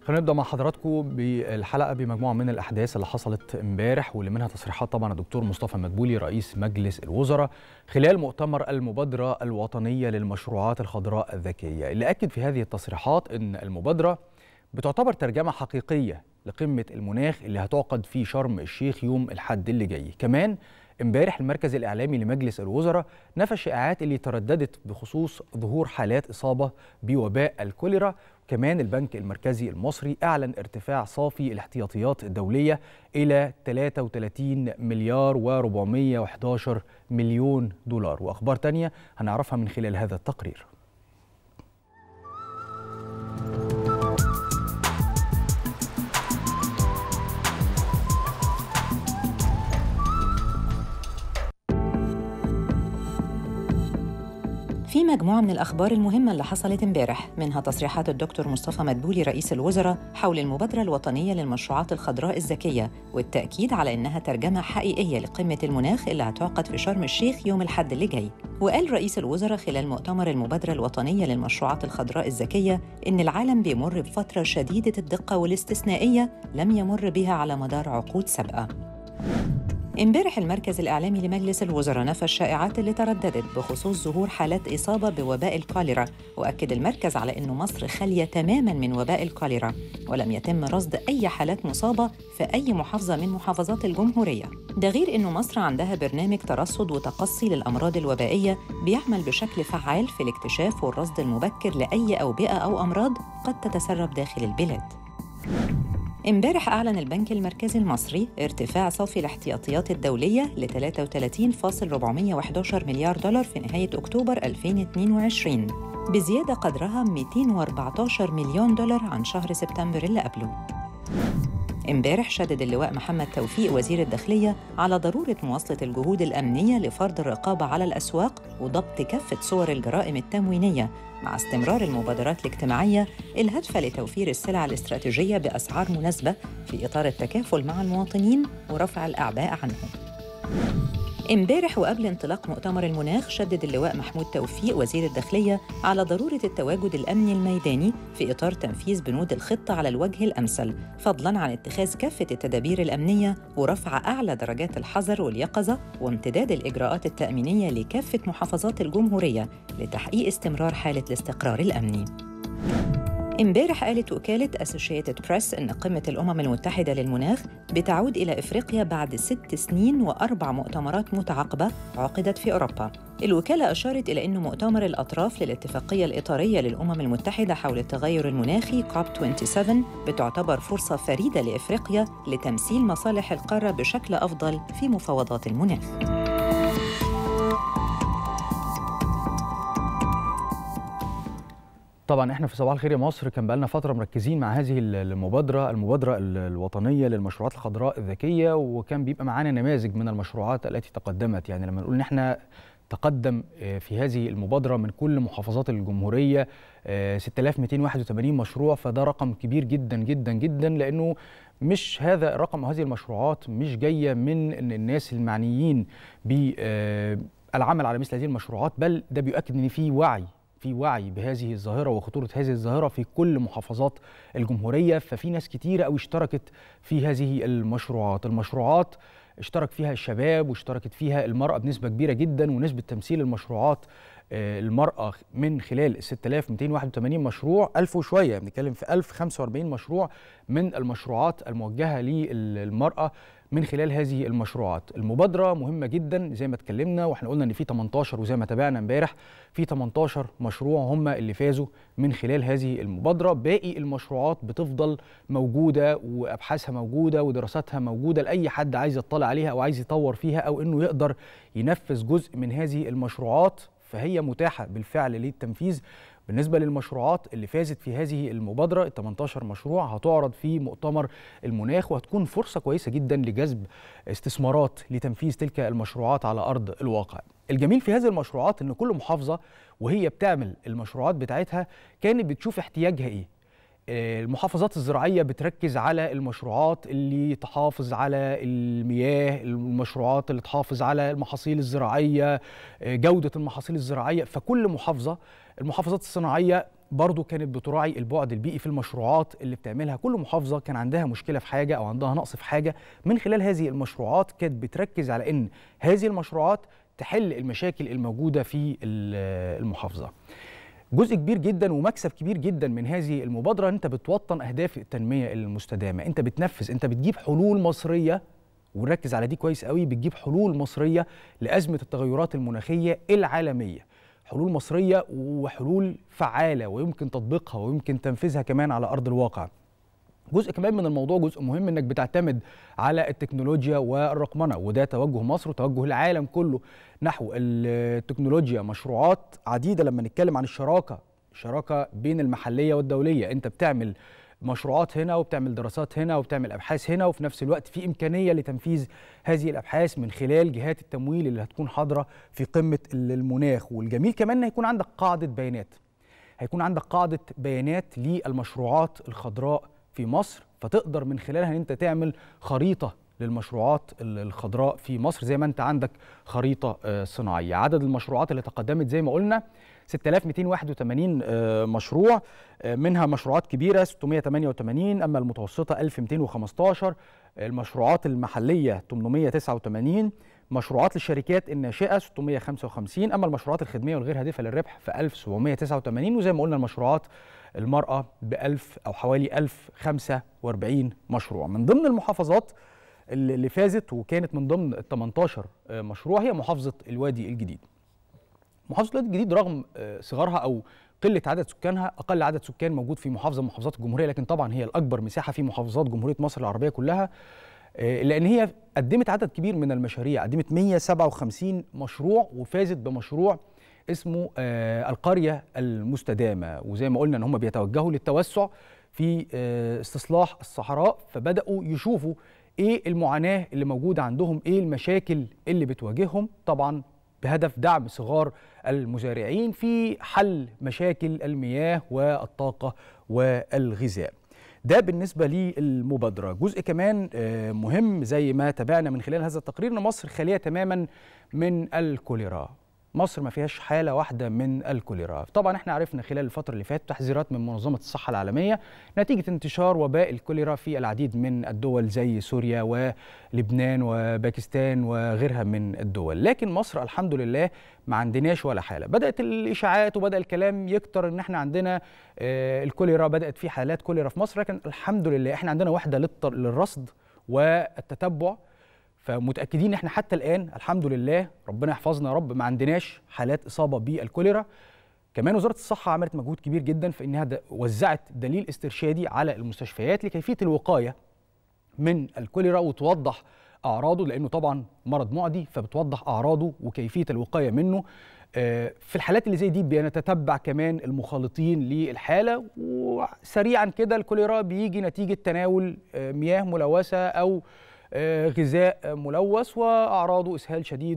خلينا نبدا مع حضراتكم بالحلقه بمجموعه من الاحداث اللي حصلت امبارح واللي منها تصريحات طبعا الدكتور مصطفى مدبولي رئيس مجلس الوزراء خلال مؤتمر المبادره الوطنيه للمشروعات الخضراء الذكيه اللي اكد في هذه التصريحات ان المبادره بتعتبر ترجمه حقيقيه لقمه المناخ اللي هتعقد في شرم الشيخ يوم الحد اللي جاي كمان امبارح المركز الاعلامي لمجلس الوزراء نفى الشائعات اللي ترددت بخصوص ظهور حالات اصابه بوباء الكوليرا كمان البنك المركزي المصري اعلن ارتفاع صافي الاحتياطيات الدوليه الى 33 مليار و411 مليون دولار واخبار تانية هنعرفها من خلال هذا التقرير في مجموعة من الأخبار المهمة اللي حصلت امبارح منها تصريحات الدكتور مصطفى مدبولي رئيس الوزراء حول المبادرة الوطنية للمشروعات الخضراء الذكية والتأكيد على إنها ترجمة حقيقية لقمة المناخ اللي هتعقد في شرم الشيخ يوم الحد اللي جاي وقال رئيس الوزراء خلال مؤتمر المبادرة الوطنية للمشروعات الخضراء الذكية إن العالم بيمر بفترة شديدة الدقة والاستثنائية لم يمر بها على مدار عقود سابقة امبارح المركز الإعلامي لمجلس الوزراء نفى الشائعات اللي ترددت بخصوص ظهور حالات إصابة بوباء الكوليرا وأكد المركز على أن مصر خالية تماماً من وباء الكوليرا ولم يتم رصد أي حالات مصابة في أي محافظة من محافظات الجمهورية ده غير أن مصر عندها برنامج ترصد وتقصي للأمراض الوبائية بيعمل بشكل فعال في الاكتشاف والرصد المبكر لأي أوبئة أو أمراض قد تتسرب داخل البلاد امبارح أعلن البنك المركزي المصري ارتفاع صافي الاحتياطيات الدولية ل 33.411 مليار دولار في نهاية أكتوبر 2022 بزيادة قدرها 214 مليون دولار عن شهر سبتمبر اللي قبله امبارح شدد اللواء محمد توفيق وزير الداخلية على ضرورة مواصلة الجهود الأمنية لفرض الرقابة على الأسواق وضبط كافة صور الجرائم التموينيه مع استمرار المبادرات الاجتماعية الهادفة لتوفير السلع الاستراتيجية بأسعار مناسبة في إطار التكافل مع المواطنين ورفع الأعباء عنهم. امبارح وقبل انطلاق مؤتمر المناخ شدد اللواء محمود توفيق وزير الداخلية على ضرورة التواجد الأمني الميداني في إطار تنفيذ بنود الخطة على الوجه الأمثل فضلاً عن اتخاذ كافة التدابير الأمنية ورفع أعلى درجات الحذر واليقظة وامتداد الإجراءات التأمينية لكافة محافظات الجمهورية لتحقيق استمرار حالة الاستقرار الأمني. امبارح قالت وكالة أسوشيتد بريس إن قمة الأمم المتحدة للمناخ بتعود إلى إفريقيا بعد ست سنين وأربع مؤتمرات متعاقبة عقدت في أوروبا. الوكالة أشارت إلى أن مؤتمر الأطراف للاتفاقية الإطارية للأمم المتحدة حول التغير المناخي كوب 27 بتعتبر فرصة فريدة لإفريقيا لتمثيل مصالح القارة بشكل أفضل في مفاوضات المناخ. طبعا احنا في صباح الخير يا مصر كان بقالنا فتره مركزين مع هذه المبادره المبادره الوطنيه للمشروعات الخضراء الذكيه وكان بيبقى معانا نماذج من المشروعات التي تقدمت يعني لما نقول ان احنا تقدم في هذه المبادره من كل محافظات الجمهوريه 6281 مشروع فده رقم كبير جدا جدا جدا لانه مش هذا الرقم وهذه المشروعات مش جايه من الناس المعنيين بالعمل على مثل هذه المشروعات بل ده بيؤكد ان في وعي في وعي بهذه الظاهره وخطوره هذه الظاهره في كل محافظات الجمهوريه ففي ناس كتيره قوي اشتركت في هذه المشروعات المشروعات اشترك فيها الشباب واشتركت فيها المراه بنسبه كبيره جدا ونسبه تمثيل المشروعات المرأة من خلال 6281 مشروع 1000 وشوية بنتكلم في 1045 مشروع من المشروعات الموجهة للمرأة من خلال هذه المشروعات المبادرة مهمة جدا زي ما اتكلمنا واحنا قلنا ان في 18 وزي ما تابعنا امبارح في 18 مشروع هم اللي فازوا من خلال هذه المبادرة باقي المشروعات بتفضل موجودة وابحاثها موجودة ودراساتها موجودة لأي حد عايز يطلع عليها او عايز يطور فيها او انه يقدر ينفذ جزء من هذه المشروعات فهي متاحة بالفعل للتنفيذ بالنسبة للمشروعات اللي فازت في هذه المبادرة ال 18 مشروع هتعرض في مؤتمر المناخ وهتكون فرصة كويسة جدا لجذب استثمارات لتنفيذ تلك المشروعات على أرض الواقع الجميل في هذه المشروعات أن كل محافظة وهي بتعمل المشروعات بتاعتها كانت بتشوف احتياجها إيه المحافظات الزراعية بتركز على المشروعات اللي تحافظ على المياه المشروعات اللي تحافظ على المحاصيل الزراعية جودة المحاصيل الزراعية فكل محافظة المحافظات الصناعية برضو كانت بتراعي البعد البيئي في المشروعات اللي بتعملها كل محافظة كان عندها مشكلة في حاجة أو عندها نقص في حاجة من خلال هذه المشروعات كانت بتركز على أن هذه المشروعات تحل المشاكل الموجودة في المحافظة جزء كبير جدا ومكسب كبير جدا من هذه المبادرة أنت بتوطن أهداف التنمية المستدامة أنت بتنفذ أنت بتجيب حلول مصرية ونركز على دي كويس قوي بتجيب حلول مصرية لأزمة التغيرات المناخية العالمية حلول مصرية وحلول فعالة ويمكن تطبيقها ويمكن تنفيذها كمان على أرض الواقع جزء كمان من الموضوع جزء مهم انك بتعتمد على التكنولوجيا والرقمنه وده توجه مصر وتوجه العالم كله نحو التكنولوجيا مشروعات عديده لما نتكلم عن الشراكه الشراكه بين المحليه والدوليه انت بتعمل مشروعات هنا وبتعمل دراسات هنا وبتعمل ابحاث هنا وفي نفس الوقت في امكانيه لتنفيذ هذه الابحاث من خلال جهات التمويل اللي هتكون حاضره في قمه المناخ والجميل كمان ان هيكون عندك قاعده بيانات هيكون عندك قاعده بيانات للمشروعات الخضراء في مصر فتقدر من خلالها ان انت تعمل خريطه للمشروعات الخضراء في مصر زي ما انت عندك خريطه صناعيه عدد المشروعات اللي تقدمت زي ما قلنا 6281 مشروع منها مشروعات كبيره 688 اما المتوسطه 1215 المشروعات المحليه 889 مشروعات للشركات الناشئه 655 اما المشروعات الخدميه والغير هادفه للربح في 1789 وزي ما قلنا المشروعات المرأة ب 1000 أو حوالي 1045 مشروع من ضمن المحافظات اللي فازت وكانت من ضمن ال 18 مشروع هي محافظة الوادي الجديد محافظة الوادي الجديد رغم صغرها أو قلة عدد سكانها أقل عدد سكان موجود في محافظة من محافظات الجمهورية لكن طبعا هي الأكبر مساحة في محافظات جمهورية مصر العربية كلها لأن هي قدمت عدد كبير من المشاريع قدمت 157 مشروع وفازت بمشروع اسمه آه القرية المستدامة وزي ما قلنا ان هم بيتوجهوا للتوسع في آه استصلاح الصحراء فبدأوا يشوفوا ايه المعاناة اللي موجودة عندهم ايه المشاكل اللي بتواجههم طبعا بهدف دعم صغار المزارعين في حل مشاكل المياه والطاقة والغذاء ده بالنسبة للمبادرة جزء كمان آه مهم زي ما تابعنا من خلال هذا التقرير ان مصر خالية تماما من الكوليرا مصر ما فيهاش حالة واحدة من الكوليرا طبعا احنا عرفنا خلال الفترة اللي فاتت تحذيرات من منظمة الصحة العالمية نتيجة انتشار وباء الكوليرا في العديد من الدول زي سوريا ولبنان وباكستان وغيرها من الدول لكن مصر الحمد لله ما عندناش ولا حالة بدأت الإشاعات وبدأ الكلام يكتر ان احنا عندنا آه الكوليرا بدأت في حالات كوليرا في مصر لكن الحمد لله احنا عندنا وحدة للرصد والتتبع فمتاكدين ان احنا حتى الان الحمد لله ربنا يحفظنا يا رب ما عندناش حالات اصابه بالكوليرا كمان وزاره الصحه عملت مجهود كبير جدا في انها وزعت دليل استرشادي على المستشفيات لكيفيه الوقايه من الكوليرا وتوضح اعراضه لانه طبعا مرض معدي فبتوضح اعراضه وكيفيه الوقايه منه في الحالات اللي زي دي بنتتبع كمان المخالطين للحاله وسريعا كده الكوليرا بيجي نتيجه تناول مياه ملوثه او غذاء ملوث واعراضه اسهال شديد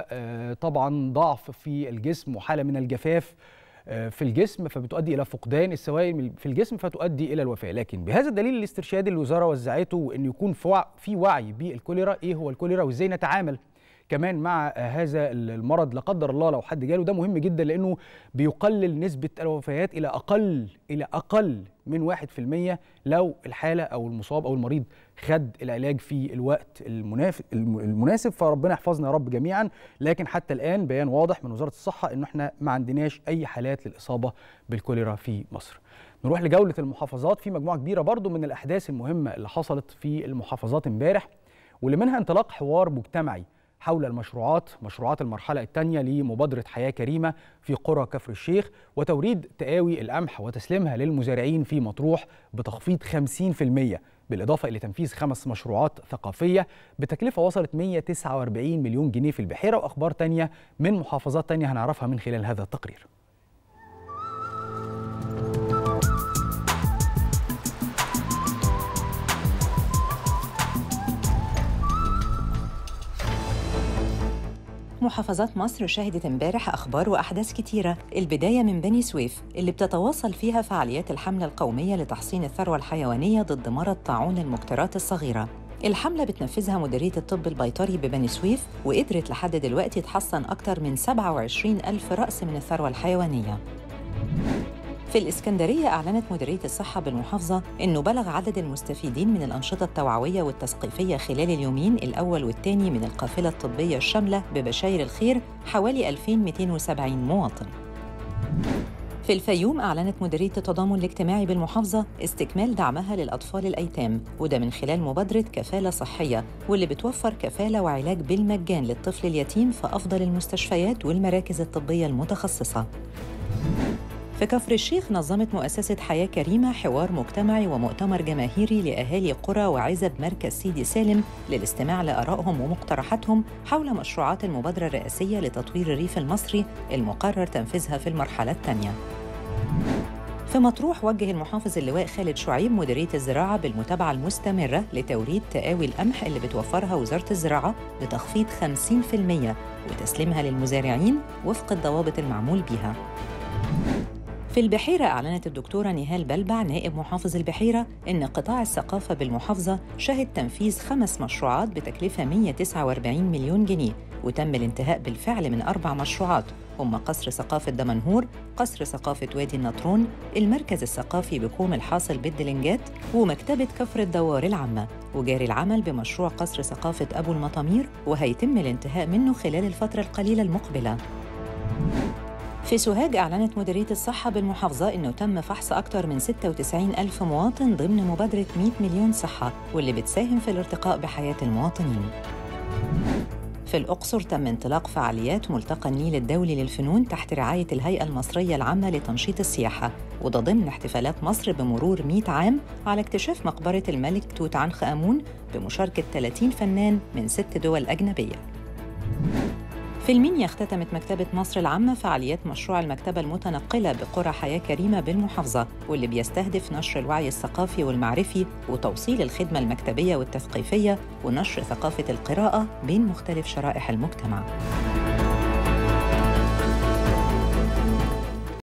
وطبعا ضعف في الجسم وحاله من الجفاف في الجسم فبتؤدي الى فقدان السوائل في الجسم فتؤدي الى الوفاه لكن بهذا الدليل الاسترشادي اللي الوزاره وزعته ان يكون في وعي بالكوليرا ايه هو الكوليرا وازاي نتعامل كمان مع هذا المرض لا قدر الله لو حد جاله ده مهم جدا لانه بيقلل نسبه الوفيات الى اقل الى اقل من 1% لو الحاله او المصاب او المريض خد العلاج في الوقت المناسب فربنا يحفظنا يا رب جميعا لكن حتى الان بيان واضح من وزاره الصحه انه احنا ما عندناش اي حالات للاصابه بالكوليرا في مصر. نروح لجوله المحافظات في مجموعه كبيره برضو من الاحداث المهمه اللي حصلت في المحافظات امبارح واللي منها انطلاق حوار مجتمعي حول المشروعات مشروعات المرحلة الثانية لمبادرة حياة كريمة في قرى كفر الشيخ وتوريد تقاوي القمح وتسليمها للمزارعين في مطروح بتخفيض 50% بالإضافة إلى تنفيذ خمس مشروعات ثقافية بتكلفة وصلت 149 مليون جنيه في البحيرة وأخبار تانية من محافظات تانية هنعرفها من خلال هذا التقرير محافظات مصر شهدت امبارح أخبار وأحداث كتيرة البداية من بني سويف اللي بتتواصل فيها فعاليات الحملة القومية لتحصين الثروة الحيوانية ضد مرض طاعون المكترات الصغيرة الحملة بتنفذها مديرية الطب البيطري ببني سويف وقدرت لحد دلوقتي تحصن أكتر من 27 ألف رأس من الثروة الحيوانية في الإسكندرية أعلنت مديرية الصحة بالمحافظة أنه بلغ عدد المستفيدين من الأنشطة التوعوية والتثقيفية خلال اليومين الأول والثاني من القافلة الطبية الشاملة ببشاير الخير حوالي 2270 مواطن. في الفيوم أعلنت مديرية التضامن الاجتماعي بالمحافظة استكمال دعمها للأطفال الأيتام وده من خلال مبادرة كفالة صحية واللي بتوفر كفالة وعلاج بالمجان للطفل اليتيم في أفضل المستشفيات والمراكز الطبية المتخصصة في كفر الشيخ نظمت مؤسسة حياة كريمة حوار مجتمعي ومؤتمر جماهيري لأهالي قرى وعزب مركز سيدي سالم للاستماع لآرائهم ومقترحاتهم حول مشروعات المبادرة الرئاسية لتطوير الريف المصري المقرر تنفيذها في المرحلة الثانية. في مطروح وجه المحافظ اللواء خالد شعيب مديرية الزراعة بالمتابعة المستمرة لتوريد تقاوي القمح اللي بتوفرها وزارة الزراعة بتخفيض 50% وتسليمها للمزارعين وفق الضوابط المعمول بها. في البحيرة أعلنت الدكتورة نهال بلبع نائب محافظ البحيرة إن قطاع الثقافة بالمحافظة شهد تنفيذ خمس مشروعات بتكلفة 149 مليون جنيه وتم الانتهاء بالفعل من أربع مشروعات هم قصر ثقافة دمنهور، قصر ثقافة وادي النطرون، المركز الثقافي بكوم الحاصل بالدلنجات، ومكتبة كفر الدوار العامة، وجاري العمل بمشروع قصر ثقافة أبو المطامير وهيتم الانتهاء منه خلال الفترة القليلة المقبلة. في سوهاج أعلنت مديرية الصحة بالمحافظة إنه تم فحص أكثر من 96 ألف مواطن ضمن مبادرة 100 مليون صحة واللي بتساهم في الارتقاء بحياة المواطنين. في الأقصر تم انطلاق فعاليات ملتقى النيل الدولي للفنون تحت رعاية الهيئة المصرية العامة لتنشيط السياحة وده ضمن احتفالات مصر بمرور 100 عام على اكتشاف مقبرة الملك توت عنخ آمون بمشاركة 30 فنان من ست دول أجنبية. في المنيا اختتمت مكتبة مصر العامة فعاليات مشروع المكتبة المتنقلة بقرى حياة كريمة بالمحافظة واللي بيستهدف نشر الوعي الثقافي والمعرفي وتوصيل الخدمة المكتبية والتثقيفية ونشر ثقافة القراءة بين مختلف شرائح المجتمع.